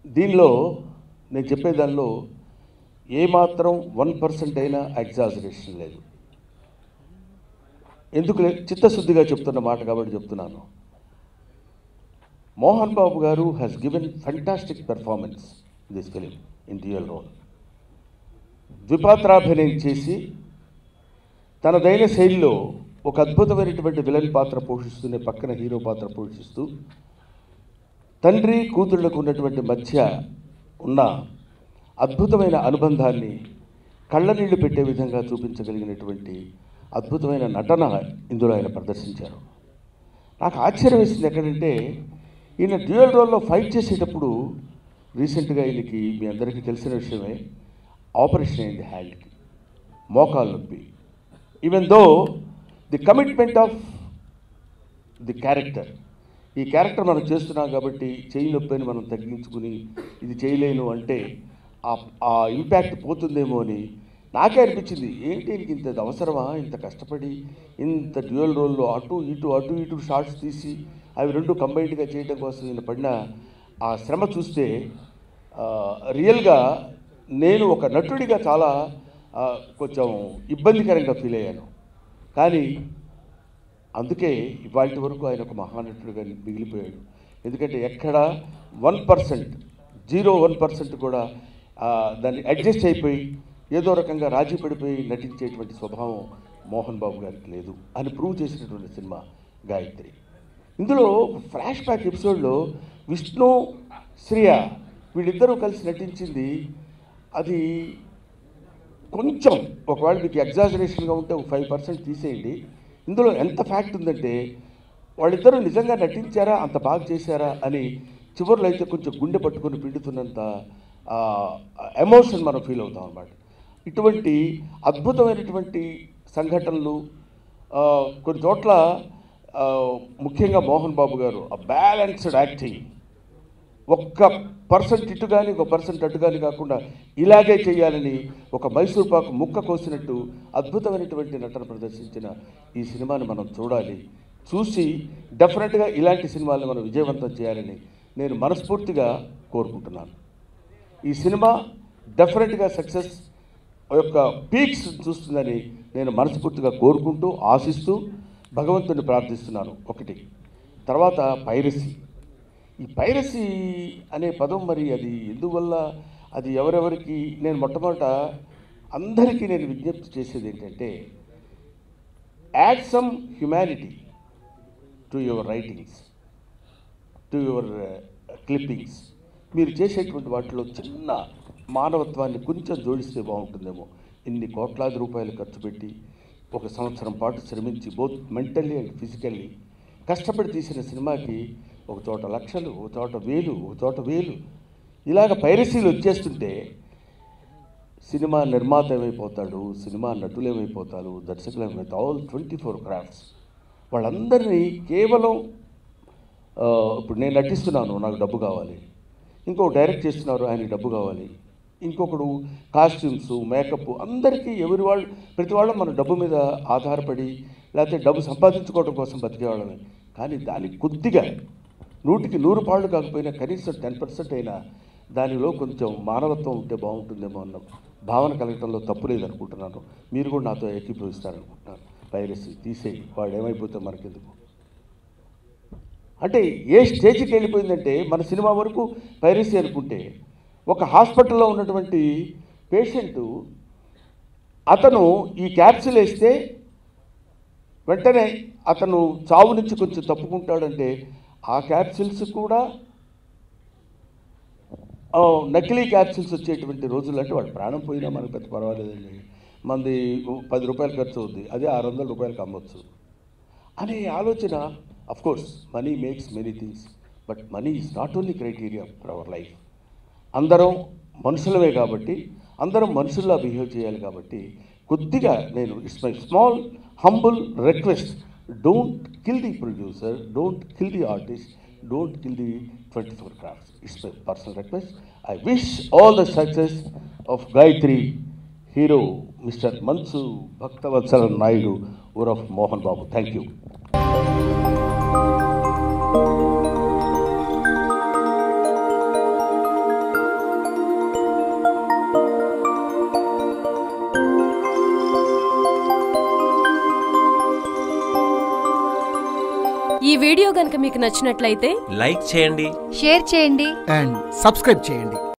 దీనిలో నేను చెప్పే దానిలో ఏమాత్రం వన్ పర్సెంట్ అయినా ఎగ్జాజరేషన్ లేదు ఎందుకు లే- చిత్తశుద్ధిగా చెప్తున్న మాట కాబట్టి చెప్తున్నాను Mohan Babu garu has given fantastic performance in this film in dual role ద్విపాత్రాభినయం చేసి తనదైన శైలిలో ఒక అద్భుతమైనటువంటి విలన్ పాత్ర పోషిస్తూనే పక్కన హీరో పాత్ర పోషిస్తూ తండ్రి కూతుళ్లకు ఉన్నటువంటి మధ్య ఉన్న అద్భుతమైన అనుబంధాన్ని కళ్ళనీళ్లు పెట్టే విధంగా చూపించగలిగినటువంటి అద్భుతమైన నటన ఇందులో ఆయన ప్రదర్శించారు నాకు ఆశ్చర్యం వేసింది ఎక్కడంటే ఈయన డ్యూయల్ రోల్లో ఫైట్ చేసేటప్పుడు రీసెంట్గా ఈయనకి మీ అందరికీ తెలిసిన విషయమే ఆపరేషన్ అయింది హ్యాండ్కి మోకాలు నొప్పి even though the commitment of the character ఈ క్యారెక్టర్ మనం చేస్తున్నాం కాబట్టి చేయి నొప్పిని మనం తగ్గించుకుని ఇది చేయలేను అంటే ఆ- ఆ ఇంపాక్ట్ పోతుందేమో అని నాకే అనిపించింది ఏంటి ఈయనకి ఇంత అవసరమా ఇంత కష్టపడి ఇంత డ్యూయల్ రోల్లో అటు ఇటు అటు ఇటు షార్ట్స్ తీసి అవి రెండు కంబైన్డ్గా చేయడం కోసం ఈయన పడిన ఆ శ్రమ చూస్తే ఆ, రియల్గా నేను ఒక నటుడిగా చాలా ఆ, కొంచెం ఇబ్బందికరంగా ఫీల్ అయ్యాను కానీ అందుకే ఇవాళ వరకు ఆయన ఒక మహానటుడుగా మిగిలిపోయాడు ఎందుకంటే ఎక్కడ one percent zero one percent కూడా ఆ, దాన్ని అడ్జస్ట్ అయిపోయి ఏదో రకంగా రాజీ పడిపోయి నటించేటువంటి స్వభావం మోహన్ బాబు గారికి లేదు అని ప్రూవ్ చేసినటువంటి సినిమా గాయత్రి ఇందులో ఫ్లాష్ బ్యాక్ ఎపిసోడ్లో విష్ణు శ్రియ వీళ్ళిద్దరూ కలిసి నటించింది అది కొంచెం ఒకవేళ మీకు ఎగ్జాజరేషన్గా ఉంటే ఒక ఫైవ్ పర్సెంట్ తీసేయండి ఇందులో ఎంత ఫ్యాక్ట్ ఉందంటే వాళ్ళిద్దరూ నిజంగా నటించారా అంత బాగా చేశారా అని చివరిలో అయితే కొంచెం గుండె పట్టుకొని పిండుతున్నంత ఎమోషన్ మనం ఫీల్ అవుతాం అన్నమాట ఇటువంటి అద్భుతమైనటువంటి సంఘటనలు ఆ, కొన్ని చోట్ల ఆ, ముఖ్యంగా మోహన్ బాబు గారు ఆ బ్యాలెన్స్డ్ యాక్టింగ్ ఒక్క పర్సెంట్ ఇటు కానీ ఒక పర్సెంట్ అటు కానీ కాకుండా ఇలాగే చేయాలని ఒక మైసూర్ పాకు ముక్క కోసినట్టు అద్భుతమైనటువంటి నటన ప్రదర్శించిన ఈ సినిమాని మనం చూడాలి చూసి డెఫినెట్గా ఇలాంటి సినిమాలను మనం విజయవంతం చేయాలని నేను మనస్ఫూర్తిగా కోరుకుంటున్నాను ఈ సినిమా డెఫినెట్గా సక్సెస్ యొక్క పీక్స్ చూస్తుందని నేను మనస్ఫూర్తిగా కోరుకుంటూ ఆశిస్తూ భగవంతుని ప్రార్థిస్తున్నాను ఒకటి తర్వాత పైరసీ ఈ పైరసీ అనే పదం మరి అది ఎందువల్ల అది ఎవరెవరికి నేను మొట్టమొదట అందరికీ నేను విజ్ఞప్తి చేసేది ఏంటంటే add some humanity to your writings to your clippings మీరు చేసేటువంటి వాటిలో చిన్న మానవత్వాన్ని కొంచెం జోడిస్తే బాగుంటుందేమో ఇన్ని కోట్లాది రూపాయలు ఖర్చు పెట్టి ఒక సంవత్సరం పాటు శ్రమించి బోత్ మెంటల్లీ అండ్ ఫిజికల్లీ కష్టపడి తీసిన సినిమాకి ఒక చోట లక్షలు ఒక చోట వేలు ఒక చోట వేలు ఇలాగ పైరసీలు వచ్చేస్తుంటే సినిమా నిర్మాత ఏమైపోతాడు సినిమా నటులు ఏమైపోతారు దర్శకులు ఏమైపోతారు ఆల్ ట్వంటీ ఫోర్ క్రాఫ్ట్స్ వాళ్ళందరినీ కేవలం ఆ, ఇప్పుడు నేను నటిస్తున్నాను నాకు డబ్బు కావాలి ఇంకొక డైరెక్ట్ చేస్తున్నారు ఆయనకి డబ్బు కావాలి ఇంకొకడు కాస్ట్యూమ్స్ మేకప్ అందరికీ ఎవరి వాళ్ళు ప్రతి వాళ్ళు మన డబ్బు మీద ఆధారపడి లేకపోతే డబ్బు సంపాదించుకోవడం కోసం బతికేవాళ్ళమే కానీ దానికి కొద్దిగా నూటికి నూరు పాళ్ళు కాకపోయినా కనీసం టెన్ పర్సెంట్ అయినా దానిలో కొంచెం మానవత్వం ఉంటే బాగుంటుందేమో అన్న భావన కలగటంలో తప్పు లేదనుకుంటున్నాను మీరు కూడా నాతో ఏకీభవిస్తారనుకుంటున్నాను పైరసీ తీసేయి వాడు ఏమైపోతే మనకెందుకు అంటే ఏ స్టేజ్కి వెళ్ళిపోయిందంటే మన సినిమా వరకు పైరసీ అనుకుంటే ఒక హాస్పిటల్లో ఉన్నటువంటి పేషెంటు అతను ఈ క్యాప్సిల్ వేస్తే వెంటనే అతను చావు నుంచి కొంచెం తప్పుకుంటాడంటే ఆ క్యాప్సిల్స్ కూడా ఆ, నకిలీ క్యాప్సిల్స్ వచ్చేటువంటి రోజులు అంటే వాడు ప్రాణం పోయినా మనకు పెద్ద పర్వాలేదండి మంది పది రూపాయలు ఖర్చు అవుద్ది అదే ఆరు వందల రూపాయలకు అమ్మొచ్చు అనే ఆలోచన of course money makes many things but money is not only criteria for our life అందరం మనుషులమే కాబట్టి అందరం మనుషుల్లా బిహేవ్ చేయాలి కాబట్టి కొద్దిగా నేను it's my small humble request don't kill the producer don't kill the artist don't kill the twenty four crafts it's my personal request I wish all the success of Gayatri hero mister Manchu Bhaktavatsala Naidu ఊరఫ్ Mohan Babu thank you ఈ video గనుక మీకు నచ్చినట్లయితే like చేయండి share చేయండి and subscribe చేయండి